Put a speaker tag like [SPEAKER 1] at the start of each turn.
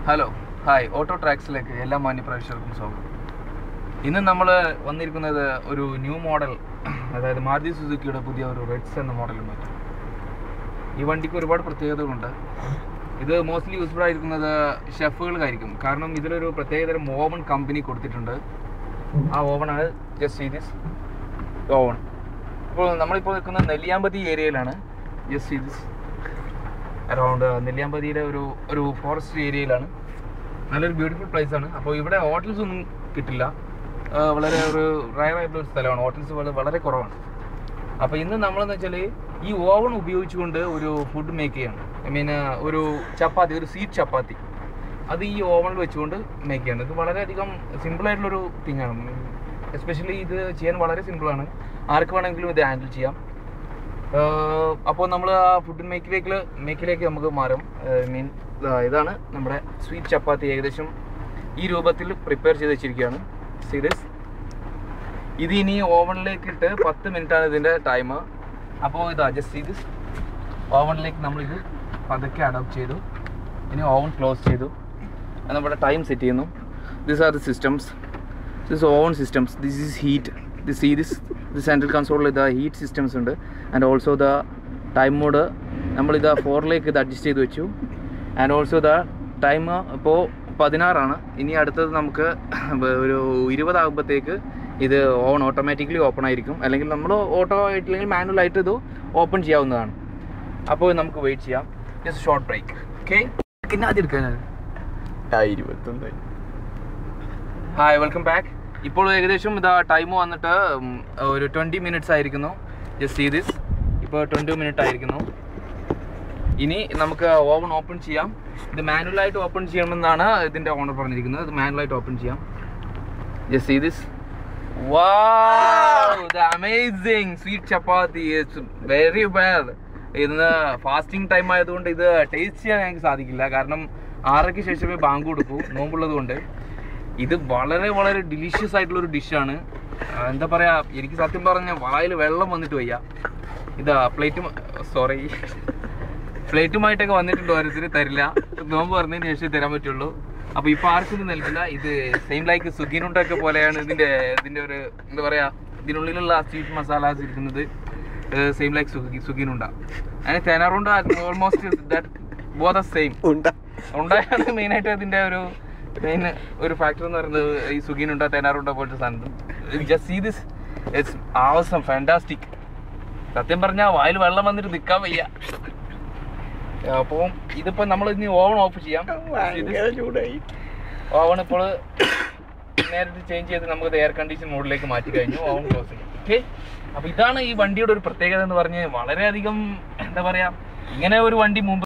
[SPEAKER 1] hello hi auto ട്രാക്സിലേക്ക് എല്ലാ മാന്യപ്രേക്ഷകർക്കും സ്വാഗതം ഇന്ന് നമ്മൾ വന്നിരിക്കുന്നത് ഒരു ന്യൂ മോഡൽ അതായത് മാരുതി സുസുക്കിയുടെ പുതിയ ഒരു റെഡ്സ് എന്ന മോഡലുമായിട്ട് ഈ വണ്ടിക്ക് ഒരുപാട് പ്രത്യേകതകളുണ്ട് ഇത് മോസ്റ്റ്ലി യൂസ്ഫുൾ ആയിരിക്കുന്നത് ഷെഫുകൾക്കായിരിക്കും കാരണം ഇതിലൊരു പ്രത്യേകതരം ഓവൺ കമ്പനി കൊടുത്തിട്ടുണ്ട് ആ ഓവണാണ് ജസ്റ്റ് ദിസ് ഓവൺ ഇപ്പോൾ നമ്മളിപ്പോൾ നിൽക്കുന്നത് നെല്ലിയാമ്പതി ഏരിയയിലാണ് ജസ്റ്റ് ദിസ് അറൗണ്ട് നെല്ലിയാമ്പതിയിലെ ഒരു ഒരു ഫോറസ്റ്റ് ഏരിയയിലാണ് നല്ലൊരു ബ്യൂട്ടിഫുൾ പ്ലേസ് ആണ് അപ്പോൾ ഇവിടെ ഹോട്ടൽസ് ഒന്നും കിട്ടില്ല ആ, വളരെ ഒരു റയർ ആയിട്ടുള്ള ഒരു സ്ഥലമാണ് ഹോട്ടൽസ് വളരെ വളരെ കുറവാണ് അപ്പോൾ ഇന്ന് നമ്മളെന്ന് വെച്ചാൽ ഈ ഓവൺ ഉപയോഗിച്ചുകൊണ്ട് ഒരു ഫുഡ് മേക്ക് ചെയ്യാണ് ഐ മീൻ ഒരു ചപ്പാത്തി ഒരു സ്വീറ്റ് ചപ്പാത്തി അത് ഈ ഓവണിൽ വെച്ചുകൊണ്ട് മേക്ക് ചെയ്യാണ് ഇത് വളരെയധികം സിമ്പിൾ ആയിട്ടുള്ളൊരു തിങ് ആണ് എസ്പെഷ്യലി ഇത് ചെയ്യാൻ വളരെ സിമ്പിളാണ് ആർക്ക് വേണമെങ്കിലും ഇത് ഹാൻഡിൽ ചെയ്യാം അപ്പോൾ നമ്മൾ ആ ഫുഡ് മേക്കിലേക്ക് മേക്കിലേക്ക് നമുക്ക് മാറും മീൻ ഇതാണ് നമ്മുടെ സ്വീറ്റ് ചപ്പാത്തി ഏകദേശം ഈ രൂപത്തിൽ പ്രിപ്പയർ ചെയ്ത് വെച്ചിരിക്കുകയാണ് സീരിയസ് ഇത് ഇനി ഓവനിലേക്ക് ഇട്ട് പത്ത് മിനിറ്റ് ആണ് ഇതിൻ്റെ ടൈം അപ്പോൾ ഇതാ ജസ്റ്റ് ഇത് ഓവനിലേക്ക് നമ്മളിത് പതുക്കെ അഡോപ്റ്റ് ചെയ്തു ഇനി ഓവൻ ക്ലോസ് ചെയ്തു അത് നമ്മുടെ ടൈം സെറ്റ് ചെയ്യുന്നു this are the systems this oven systems this is heat this see this the central കൺസോളിൽ ഇതാ ഹീറ്റ് സിസ്റ്റംസ് ഉണ്ട് and also the time mode നമ്മളിതാ ഫോറിലേക്ക് ഇത് അഡ്ജസ്റ്റ് ചെയ്ത് വെച്ചു ആൻഡ് ഓൾസോ ദ ടൈം ഇപ്പോൾ പതിനാറാണ് ഇനി അടുത്തത് നമുക്ക് ഒരു ഇരുപതാകുമ്പോഴത്തേക്ക് ഇത് ഓൺ ഓട്ടോമാറ്റിക്കലി ഓപ്പൺ ആയിരിക്കും അല്ലെങ്കിൽ നമ്മൾ ഓട്ടോ ആയിട്ടില്ലെങ്കിൽ മാനുവൽ ആയിട്ട് ഇത് ഓപ്പൺ ചെയ്യാവുന്നതാണ് അപ്പോൾ നമുക്ക് വെയിറ്റ് ചെയ്യാം ജസ്റ്റ് ഷോർട്ട് ബ്രേക്ക് ഓക്കെ പിന്നെ ആദ്യം എടുക്കാൻ
[SPEAKER 2] ഇരുപത്തൊന്നായി
[SPEAKER 1] ഹായ് വെൽക്കം ബാക്ക് ഇപ്പോൾ ഏകദേശം ഇതാ ടൈം വന്നിട്ട് ഉം, ഒരു ട്വൻറ്റി മിനിറ്റ്സ് ആയിരിക്കുന്നു ജസ്റ്റ് സീ ദിസ് ഇപ്പോൾ ട്വൻറ്റി മിനിറ്റ് ആയിരിക്കുന്നു ഇനി നമുക്ക് ഓവൺ ഓപ്പൺ ചെയ്യാം ഇത് മാനുവലായിട്ട് ഓപ്പൺ ചെയ്യണമെന്നാണ് ഇതിൻ്റെ ഓണർ പറഞ്ഞിരിക്കുന്നത് ഇത് മാനുവലായിട്ട് ഓപ്പൺ ചെയ്യാം just see this amazing sweet chapati very bad ഇന്ന് ഫാസ്റ്റിംഗ് ടൈം ആയതുകൊണ്ട് ഇത് ടേസ്റ്റ് ചെയ്യാൻ എനിക്ക് സാധിക്കില്ല കാരണം ആറരയ്ക്ക് ശേഷമേ ബാങ്ക് കൊടുക്കൂ നോമ്പുള്ളത് കൊണ്ട് ഇത് വളരെ വളരെ ഡിലീഷ്യസ് ആയിട്ടുള്ള ഒരു ഡിഷാണ് എന്താ പറയാ എനിക്ക് സത്യം പറഞ്ഞ വായിൽ വെള്ളം വന്നിട്ട് വയ്യ ഇതാ പ്ലേറ്റ് സോറി പ്ലേറ്റുമായിട്ടൊക്കെ വന്നിട്ടുണ്ട് ഓരോരുത്തർ തരില്ല നോമ്പ് പറഞ്ഞതിന് ശേഷം തരാൻ പറ്റുള്ളൂ അപ്പൊ ഇപ്പൊ ആർക്കും ഇത് നൽകില്ല ഇത് സെയിം ലൈക്ക് സുഗിനുണ്ടൊക്കെ പോലെയാണ് ഇതിന്റെ ഇതിന്റെ ഒരു എന്താ പറയാ ഇതിനുള്ളിലുള്ള സ്വീറ്റ് മസാലാസ് ഇരിക്കുന്നത് സെയിം ലൈക്ക് സുഗി സുഗിനുണ്ട അതിന് തെനാറുണ്ട ഓൾമോസ്റ്റ് ദാറ്റ് ബോധ സെയിം
[SPEAKER 2] ഉണ്ട
[SPEAKER 1] ഉണ്ടായാണ് മെയിൻ ആയിട്ട് ഇതിന്റെ ഒരു മെയിൻ ഒരു ഫാക്ടർ എന്ന് പറയുന്നത് ഈ സുഗീനുണ്ട തേനാറുണ്ട പോലത്തെ സാധനം just see this it's awesome fantastic സത്യം പറഞ്ഞാൽ വായിൽ വെള്ളം വന്നിട്ട് നിൽക്കാൻ വയ്യ അപ്പോൾ ഇതിപ്പോ നമ്മൾ ഇനി ഓവൺ ഓഫ് ചെയ്യാം
[SPEAKER 2] ഭയങ്കര ചൂടായി
[SPEAKER 1] ഓവൺ ഇപ്പോൾ നേരത്തെ ചേഞ്ച് ചെയ്ത് നമുക്ക് എയർ കണ്ടീഷൻ മോഡിലേക്ക് മാറ്റി കഴിഞ്ഞു ഓവൺ ക്ലോസ് ചെയ്യും ഓക്കെ അപ്പൊ ഇതാണ് ഈ വണ്ടിയുടെ ഒരു പ്രത്യേകത എന്ന് പറഞ്ഞ് വളരെയധികം എന്താ പറയാ ഇങ്ങനെ ഒരു വണ്ടി മുമ്പ്